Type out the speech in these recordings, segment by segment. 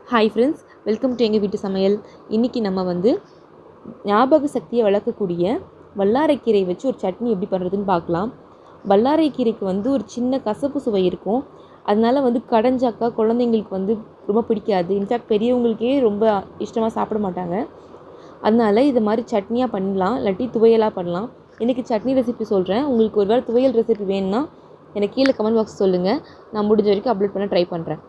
hi friends welcome to எங்கள் வீட்டு சமையல் இன்றைக்கி நம்ம வந்து ஞாபக சக்தியை வளர்க்கக்கூடிய வல்லாரைக்கீரை வச்சு ஒரு சட்னி எப்படி பண்ணுறதுன்னு பார்க்கலாம் வல்லாரைக்கீரைக்கு வந்து ஒரு சின்ன கசப்பு சுவை இருக்கும் அதனால வந்து கடைஞ்சாக்கா குழந்தைங்களுக்கு வந்து ரொம்ப பிடிக்காது இன்ஃபேக்ட் பெரியவங்களுக்கே ரொம்ப இஷ்டமாக சாப்பிட மாட்டாங்க அதனால இது மாதிரி சட்னியாக பண்ணலாம் இல்லாட்டி துவையலாக பண்ணலாம் இன்றைக்கி சட்னி ரெசிபி சொல்கிறேன் உங்களுக்கு ஒரு வேளை துவையல் ரெசிபி வேணும்னா எனக்கு கீழே கமெண்ட் பாக்ஸ் சொல்லுங்கள் நான் முடிஞ்ச வரைக்கும் அப்லோட் பண்ண ட்ரை பண்ணுறேன்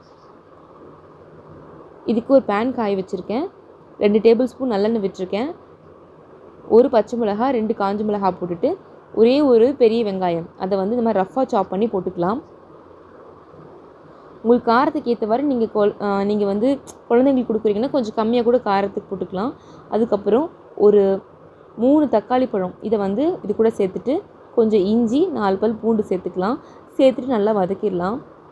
இதுக்கு ஒரு பேன் காய வச்சுருக்கேன் ரெண்டு டேபிள் ஸ்பூன் நல்லெண்ணெய் விட்டுருக்கேன் ஒரு பச்சை மிளகா ரெண்டு காஞ்ச மிளகா போட்டுட்டு ஒரே ஒரு பெரிய வெங்காயம் அதை வந்து இந்த மாதிரி ரஃப்பாக சாப் பண்ணி போட்டுக்கலாம் உங்களுக்கு காரத்துக்கு ஏற்றவாறு நீங்கள் கொ நீங்கள் வந்து குழந்தைங்களுக்கு கொடுக்குறீங்கன்னா கொஞ்சம் கம்மியாக கூட காரத்துக்கு போட்டுக்கலாம் அதுக்கப்புறம் ஒரு மூணு தக்காளி பழம் இதை வந்து இது கூட சேர்த்துட்டு கொஞ்சம் இஞ்சி நாலு பல் பூண்டு சேர்த்துக்கலாம் சேர்த்துட்டு நல்லா வதக்கிடலாம்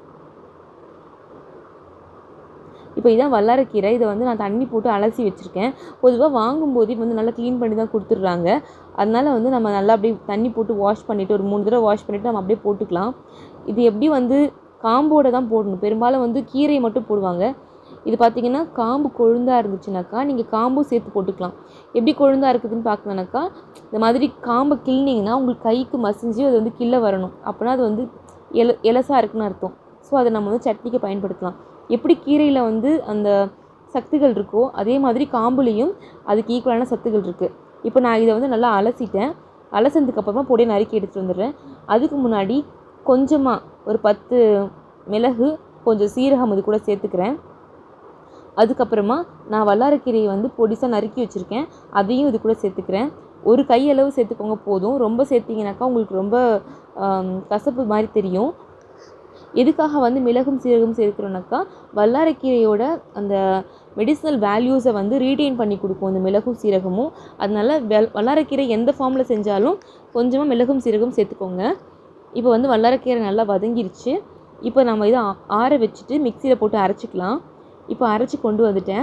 இப்போ இதான் வல்லாரக்கீரை இதை வந்து நான் தண்ணி போட்டு அலசி வச்சுருக்கேன் பொதுவாக வாங்கும்போதே வந்து நல்லா க்ளீன் பண்ணி தான் கொடுத்துட்றாங்க அதனால வந்து நம்ம நல்லா அப்படியே தண்ணி போட்டு வாஷ் பண்ணிவிட்டு ஒரு மூணு தடவை வாஷ் பண்ணிவிட்டு நம்ம அப்படியே போட்டுக்கலாம் இது எப்படி வந்து காம்போட தான் போடணும் பெரும்பாலும் வந்து கீரை மட்டும் போடுவாங்க இது பார்த்திங்கன்னா காம்பு கொழுந்தாக இருந்துச்சுனாக்கா நீங்கள் காம்பும் சேர்த்து போட்டுக்கலாம் எப்படி கொழுந்தாக இருக்குதுன்னு பார்க்கணுனாக்கா இந்த மாதிரி காம்பை கிள்னிங்கன்னா உங்களுக்கு கைக்கு மசிஞ்சு அது வந்து கிள்ள வரணும் அப்படின்னா அது வந்து எல எலசாக இருக்குன்னு அர்த்தம் ஸோ அதை நம்ம வந்து சட்னிக்கு பயன்படுத்தலாம் எப்படி கீரையில் வந்து அந்த சத்துகள் இருக்கோ அதே மாதிரி காம்புலேயும் அதுக்கு ஈக்குவலான சத்துகள் இருக்குது இப்போ நான் இதை வந்து நல்லா அலசிட்டேன் அலசினதுக்கப்புறமா பொடியை நறுக்கி எடுத்துகிட்டு வந்துடுறேன் அதுக்கு முன்னாடி கொஞ்சமாக ஒரு பத்து மிளகு கொஞ்சம் சீரகம் இது கூட சேர்த்துக்கிறேன் அதுக்கப்புறமா நான் வல்லாரக்கீரையை வந்து பொடிசாக நறுக்கி வச்சுருக்கேன் அதையும் இது கூட சேர்த்துக்கிறேன் ஒரு கையளவு சேர்த்துக்கோங்க போதும் ரொம்ப சேர்த்திங்கனாக்கா உங்களுக்கு ரொம்ப கசப்பு மாதிரி தெரியும் எதுக்காக வந்து மிளகும் சீரகம் சேர்க்குறோன்னாக்கா வல்லாரைக்கீரையோட அந்த மெடிசனல் வேல்யூஸை வந்து ரீடெயின் பண்ணி கொடுக்கும் இந்த மிளகும் சீரகமும் அதனால வெல் வல்லாரைக்கீரை எந்த ஃபார்மில் செஞ்சாலும் கொஞ்சமாக மிளகும் சீரகம் சேர்த்துக்கோங்க இப்போ வந்து வல்லாரைக்கீரை நல்லா வதங்கிருச்சு இப்போ நம்ம இதை ஆற வச்சுட்டு மிக்சியில் போட்டு அரைச்சிக்கலாம் இப்போ அரைச்சி கொண்டு வந்துட்டேன்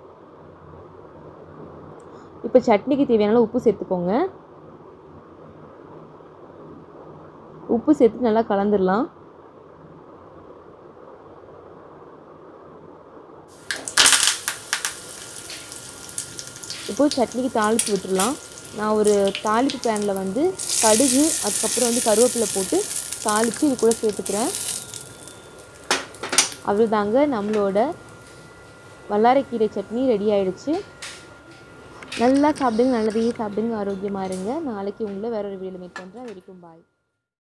இப்போ சட்னிக்கு தேவையான உப்பு சேர்த்துக்கோங்க உப்பு சேர்த்து நல்லா கலந்துடலாம் இப்போது சட்னிக்கு தாளித்து விட்டுடலாம் நான் ஒரு தாளிப்பு பேனில் வந்து கடுகு அதுக்கப்புறம் வந்து கருவேப்பிலை போட்டு தாளித்து இது கூட சேர்த்துக்கிறேன் அவ்வளோதாங்க நம்மளோட வல்லாரைக்கீரை சட்னி ரெடி ஆகிடுச்சு நல்லா சாப்பிடுங்க நல்லதையே சாப்பிடுங்க ஆரோக்கியமாக இருங்க நாளைக்கு உங்களை வேற ஒரு வீடியோவில் மீட் பண்ணுறேன் வரைக்கும் பாய்